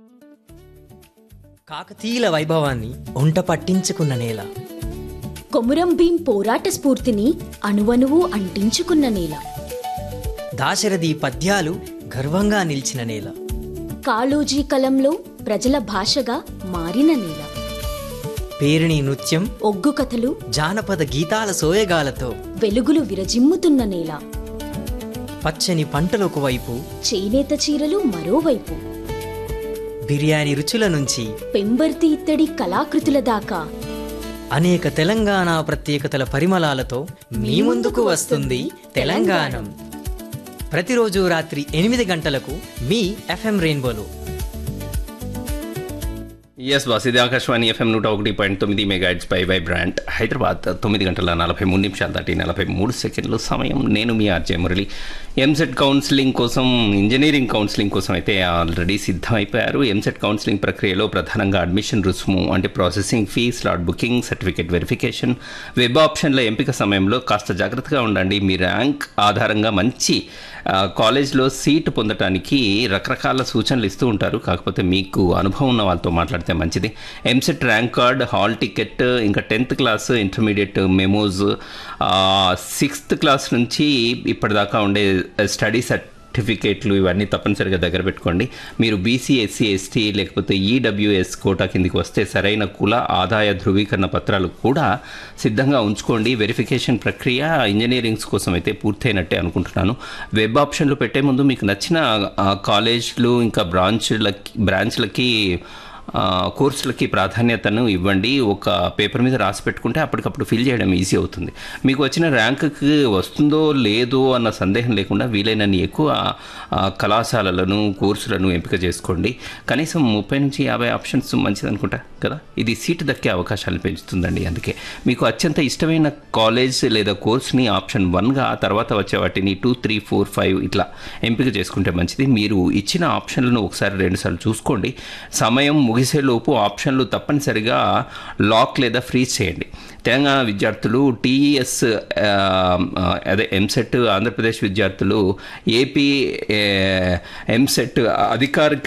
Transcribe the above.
కాకతీయుల వైభవాన్ని ఒంట పట్టించుకున్న నేల కొమురం భీం పోరాట స్ఫూర్తిని అణువణువు అంటించుకున్న నేల దాశరథి పద్యాలు గర్వంగా నిలిచిన నేల కాళోజీ కలంలో ప్రజల భాషగా మారిన నేల పేరిణి నృత్యం ఒగ్గు కథలు జానపద గీతాల సోయగాలతో వెలుగులు విరజిమ్ముతున్న నేల పచ్చని పంటలకు వైపు చేనేత చీరలు మరోవైపు బిర్యానీ రుచుల నుంచి పెంబర్తి ఇత్తడి కళాకృతుల దాకా అనేక తెలంగాణ ప్రత్యేకతల పరిమళాలతో మీ ముందుకు వస్తుంది తెలంగాణం ప్రతిరోజు రాత్రి ఎనిమిది గంటలకు మీ ఎఫ్ఎం రెయిన్బోలో ఎస్ బాస్ ఇది ఆకాశవాణి ఎఫ్ఎం నూట ఒకటి పాయింట్ తొమ్మిది మెగాట్స్ పై వై బ్రాండ్ హైదరాబాద్ తొమ్మిది గంటల నలభై మూడు నిమిషాలు దాటి నలభై మూడు సెకండ్లు సమయం నేను మీ ఆర్జే మురళి ఎంసెట్ కౌన్సిలింగ్ కోసం ఇంజనీరింగ్ కౌన్సిలింగ్ కోసం అయితే ఆల్రెడీ సిద్ధమైపోయారు ఎంసెట్ కౌన్సిలింగ్ ప్రక్రియలో ప్రధానంగా అడ్మిషన్ రుసుము అంటే processing fee slot booking certificate verification web ఆప్షన్ల ఎంపిక సమయంలో కాస్త జాగ్రత్తగా ఉండండి మీ ర్యాంక్ ఆధారంగా మంచి ఆ, కాలేజ్లో సీటు పొందటానికి రకరకాల సూచనలు ఇస్తూ ఉంటారు కాకపోతే మీకు అనుభవం ఉన్న వాళ్ళతో మాట్లాడితే మంచిది EAMCET rank card hall ticket ఇంకా tenth class intermediate memos sixth class నుంచి ఇప్పటిదాకా ఉండే స్టడీ సర్టిఫికేట్లు ఇవన్నీ తప్పనిసరిగా దగ్గర పెట్టుకోండి మీరు బీసీ ఎస్సీ ఎస్టీ లేకపోతే ఈడబ్ల్యూఎస్ కోటా కిందికి వస్తే సరైన కుల ఆదాయ ధృవీకరణ పత్రాలు కూడా సిద్ధంగా ఉంచుకోండి వెరిఫికేషన్ ప్రక్రియ ఇంజనీరింగ్స్ కోసం అయితే పూర్తయినట్టే అనుకుంటున్నాను వెబ్ ఆప్షన్లు పెట్టే ముందు మీకు నచ్చిన ఆ, కాలేజ్లు ఇంకా బ్రాంచ్లకి బ్రాంచ్లకి ఆ, కోర్సులకి ప్రాధాన్యతను ఇవ్వండి ఒక పేపర్ మీద రాసి పెట్టుకుంటే అప్పటికప్పుడు ఫిల్ చేయడం ఈజీ అవుతుంది మీకు వచ్చిన ర్యాంకుకి వస్తుందో లేదో అన్న సందేహం లేకుండా వీలైనన్ని ఎక్కువ ఆ, కళాశాలలను కోర్సులను ఎంపిక చేసుకోండి కనీసం ముప్పై నుంచి యాభై ఆప్షన్స్ మంచిది అనుకుంటా కదా ఇది సీటు దక్కే అవకాశాలు పెంచుతుందండి అందుకే మీకు అత్యంత ఇష్టమైన కాలేజ్ లేదా కోర్స్ని ఆప్షన్ వన్గా ఆ తర్వాత వచ్చే వాటిని టూ త్రీ ఫోర్ ఫైవ్ ఇట్లా ఎంపిక చేసుకుంటే మంచిది మీరు ఇచ్చిన ఆప్షన్లను ఒకసారి రెండుసార్లు చూసుకోండి సమయం ముగిసేలోపు ఆప్షన్లు తప్పనిసరిగా లాక్ లేదా ఫ్రీజ్ చేయండి తెలంగాణ విద్యార్థులు టీఈఎస్ అదే ఎంసెట్ ఆంధ్రప్రదేశ్ విద్యార్థులు ఏపీ ఎంసెట్ అధికారిక